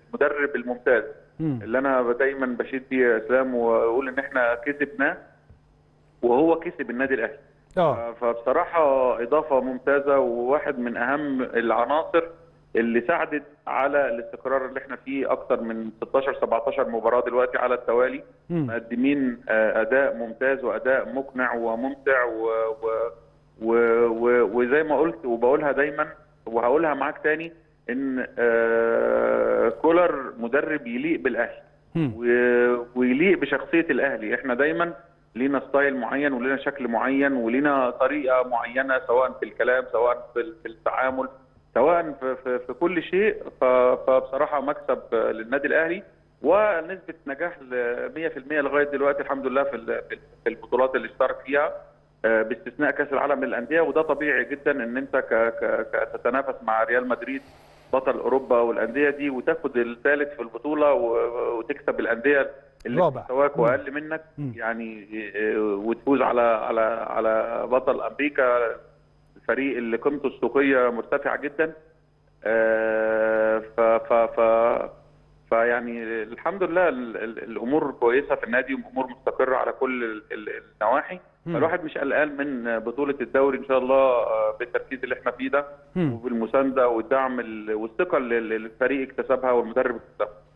المدرب الممتاز مم. اللي انا دايما بشيد بيه يا اسلام واقول ان احنا كسبناه وهو كسب النادي الاهلي اه فبصراحه اضافه ممتازه وواحد من اهم العناصر اللي ساعدت على الاستقرار اللي احنا فيه اكتر من 16 17 مباراه دلوقتي على التوالي مم. مقدمين آه، اداء ممتاز واداء مقنع وممتع و... و... و... و... وزي ما قلت وبقولها دايما وهقولها معاك تاني ان آه، كولر مدرب يليق بالاهلي مم. و- ويليق بشخصيه الاهلي احنا دايما لينا ستايل معين ولينا شكل معين ولينا طريقه معينه سواء في الكلام سواء في في التعامل سواء في, في, في كل شيء ف- فبصراحه مكسب للنادي الاهلي ونسبه نجاح ل 100% لغايه دلوقتي الحمد لله في ال- في البطولات اللي اشترك فيها آه، باستثناء كاس العالم للانديه وده طبيعي جدا ان انت ك ك ك- تتنافس مع ريال مدريد بطل اوروبا والانديه دي وتاخد الثالث في البطوله و- وتكسب الانديه اللي رابع. في مستواك مم. واقل منك مم. يعني آه، وتفوز على على على بطل امريكا الفريق اللي قيمته السوقيه مرتفعه جدا آه، ف ف ف فيعني الحمد لله ال- ال- الامور كويسه في النادي والامور مستقره على كل ال- ال- النواحي مم. فالواحد مش قلقان من بطوله الدوري ان شاء الله آه، بالتركيز اللي احنا فيه ده مم. وبالمسانده والدعم ال- والثقه اللي اللي الفريق اكتسبها والمدرب اكتسبها